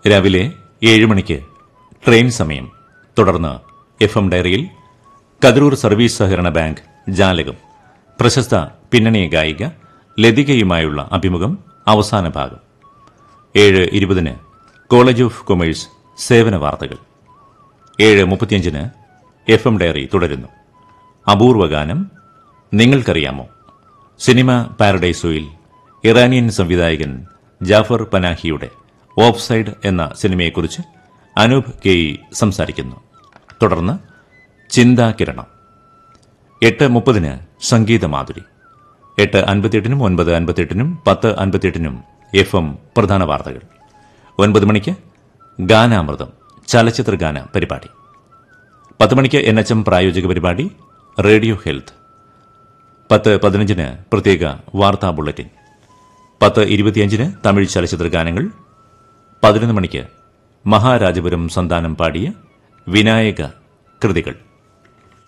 രാവിലെ ഏഴ് മണിക്ക് ട്രെയിൻ സമയം തുടർന്ന് എഫ് എം ഡയറിയിൽ കതിരൂർ സർവീസ് സഹകരണ ബാങ്ക് ജാലകം പ്രശസ്ത പിന്നണി ഗായിക ലതികയുമായുള്ള അഭിമുഖം അവസാന ഭാഗം ഏഴ് ഇരുപതിന് കോളേജ് ഓഫ് കൊമേഴ്സ് സേവന വാർത്തകൾ ഏഴ് മുപ്പത്തിയഞ്ചിന് എഫ് എം ഡയറി തുടരുന്നു അപൂർവ ഗാനം നിങ്ങൾക്കറിയാമോ സിനിമ പാരഡൈസോയിൽ ഇറാനിയൻ സംവിധായകൻ ജാഫർ പനാഹിയുടെ ഓഫ് സൈഡ് എന്ന സിനിമയെക്കുറിച്ച് അനൂപ് കെ ഇ സംസാരിക്കുന്നു തുടർന്ന് ചിന്താകിരണം എട്ട് മുപ്പതിന് സംഗീതമാധുരി എട്ട് അൻപത്തിയെട്ടിനും ഒൻപത് അൻപത്തിയെട്ടിനും പത്ത് അൻപത്തിയെട്ടിനും എഫ് എം പ്രധാന വാർത്തകൾ ഒൻപത് മണിക്ക് ഗാനാമൃതം ചലച്ചിത്ര ഗാന പരിപാടി പത്ത് മണിക്ക് എൻ എച്ച് എം പ്രായോജിക പരിപാടി റേഡിയോ ഹെൽത്ത് പത്ത് പതിനഞ്ചിന് പ്രത്യേക വാർത്താ ബുള്ളറ്റിൻ പത്ത് ഇരുപത്തിയഞ്ചിന് തമിഴ് ചലച്ചിത്ര ഗാനങ്ങൾ പതിനൊന്ന് മണിക്ക് മഹാരാജപുരം സന്താനം പാടിയ വിനായക കൃതികൾ